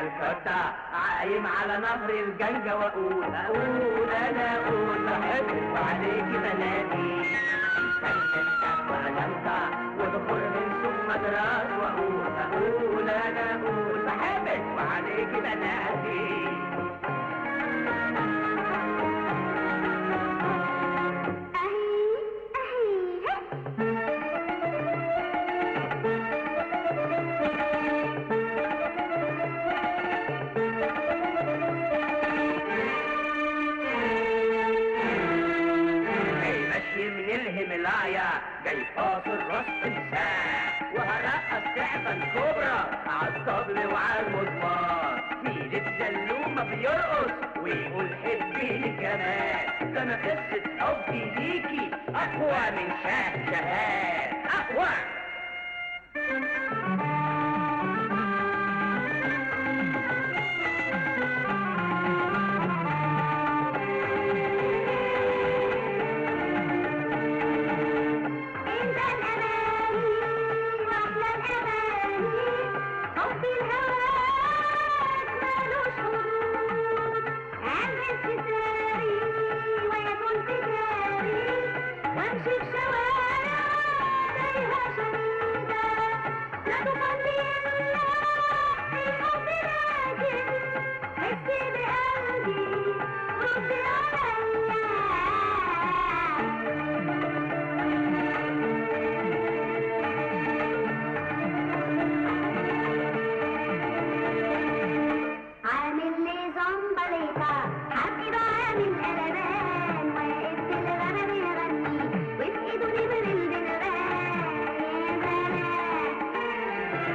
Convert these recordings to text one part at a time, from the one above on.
كالكتا عايم على نهر الجنجة واقول اقول انا اقول بحبك وعليك بنادي ودخول من سوق مدراس واقول اقول انا اقول بحبك وعليك بنادي أهي أهي جاي ماشي من الهيمالايا جاي فاصل راس تمساح وهرقص تعبان كوبرا عالطبل وعالمزمار ميلة زلومة بيرقص ويقول حبيني كمان ده انا قصة حبي ليكي اقوى من شاه شهاد اقوى انت الاماني واحلى الاماني حب الهواك مالوش حدود البس ستاري ويكون فكاري وامشي في شوارع تايهة شديدة لا تخلي يملأ الحب لكن حسي بقلبي ردي عليا عامل لي زنبليطة حبي بعامل قلبان واقف في الغابة بيغني وفي ايده نمر البلبان يا زمان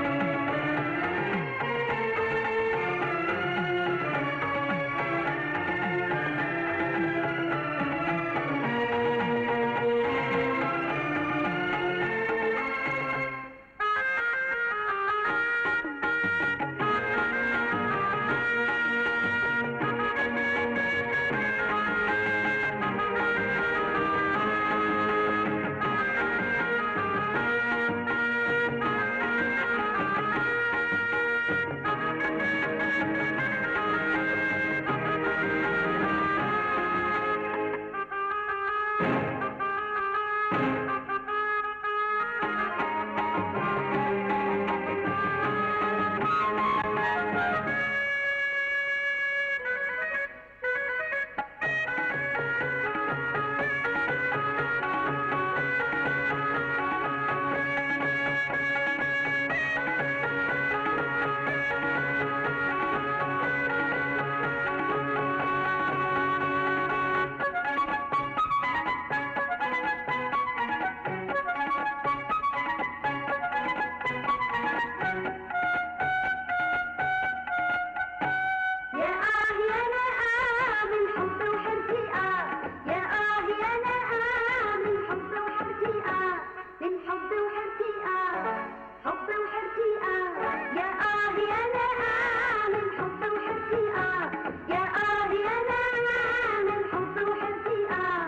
يا آه يا نعام الحب وحبتي آه يا آه يا نعام الحب وحبتي آه الحب وحبتي آه حب وحبتي آه يا آه يا نعام الحب وحبتي آه يا آه يا نعام الحب وحبتي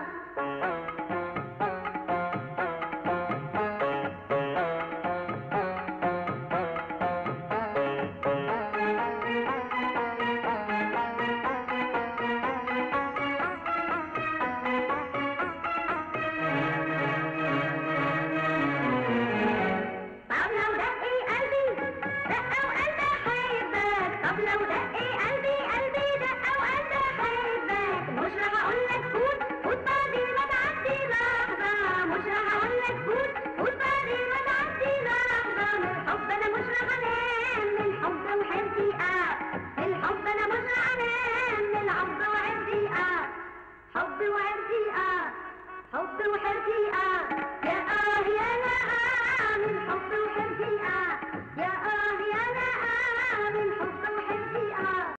آه طب لو دقي قلبي دقة وقلبي حيبك طب لو دقي